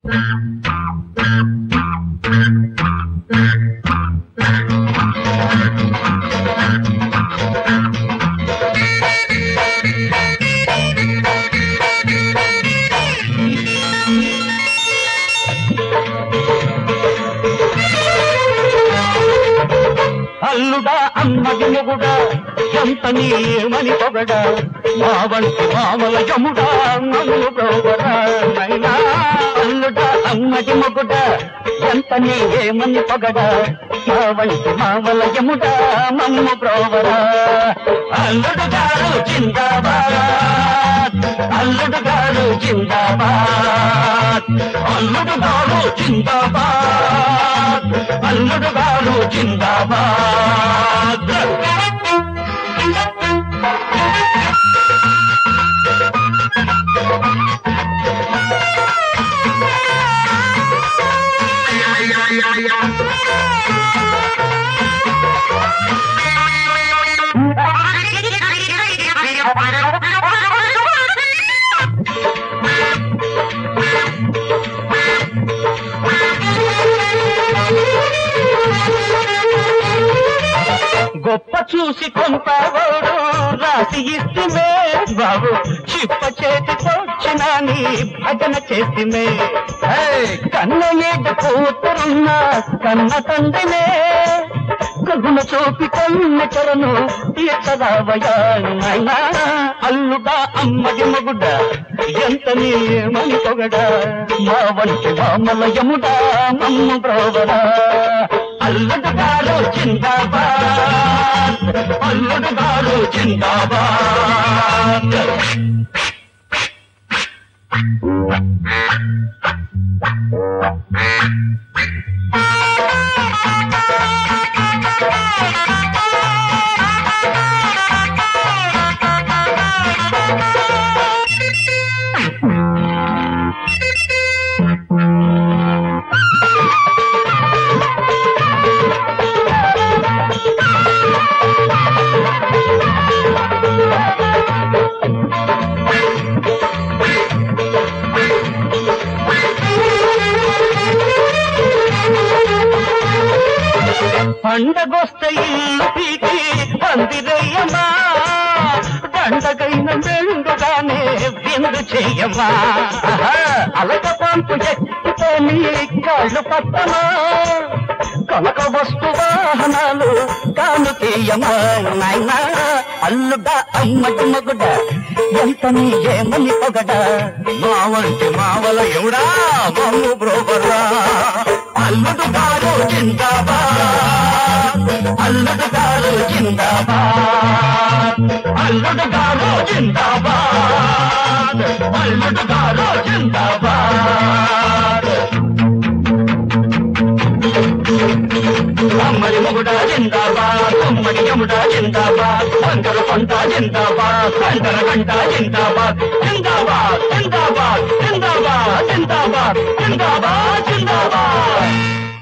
అల్లుడా అమ్మది మొగుడా ఎంత నీమని పొగడా మా వంటి మామల యముడా నన్ను బ్రోవరా నైనా అల్లుడా అమ్మది మొగుడా ఎంత నీమని పొగడా మా వంటి మామల యముడా నన్ను బ్రోవరా అల్లుడు గారు జిందాబాద్ అల్లుడు గారు జిందాబాద్ అల్లుడు గారు జిందాబాద్ అల్లుడు గారు జిందాబాద్ గొప్ప చూసి కొంతవాడు రాసి ఇస్తుమే బాబు చిప్ప చేతికొచ్చిన నీ భజన చేసిమే కన్న ఏడు కూతురున్న కన్న తండ్రినే కగున చూపి కన్న చరను ఎచ్చదావయా నాయనా అల్లుడా అమ్మది మగుడ ఎంత నీమని పొగడా మా వంటి మామల యముడా మమ్మ బ్రోవడా అల్లుడు గారు జిందాబాద్ అల్లుడు గారు జిందాబాద్ పండగొస్తే ఇల్లు పీకి పందిరయ్యమ్మా దండగైన మెండుగానే విందు చెయ్యమ్మా అలక పంపు ఎక్కితే నీ కాళ్ళు పట్టమా కనక వస్తు వాహనాలు కానుకేయమ్మా నాయనా అల్లుడా అమ్మటి మగుడ ఎంత నీ ఏమని పొగడ మా వంటి మావల ఎవడా మమ్ము బ్రోబర్రా అల్లుడు గారు జిందాబాద్ అల్లుడు గారు జిందాబాద్ అల్లుడు గారు జిందాబాద్ అల్లుడు గారు జిందాబాద్ అమ్మడి మొగుడా జిందాబాద్ అమ్మడి యముడా జిందాబాద్ వంకర పంట జిందాబాద్ వంకర గంట జిందాబాద్ జిందాబాద్ జిందాబాద్ జిందాబాద్ జిందాబాద్ జిందాబాద్ జిందాబాద్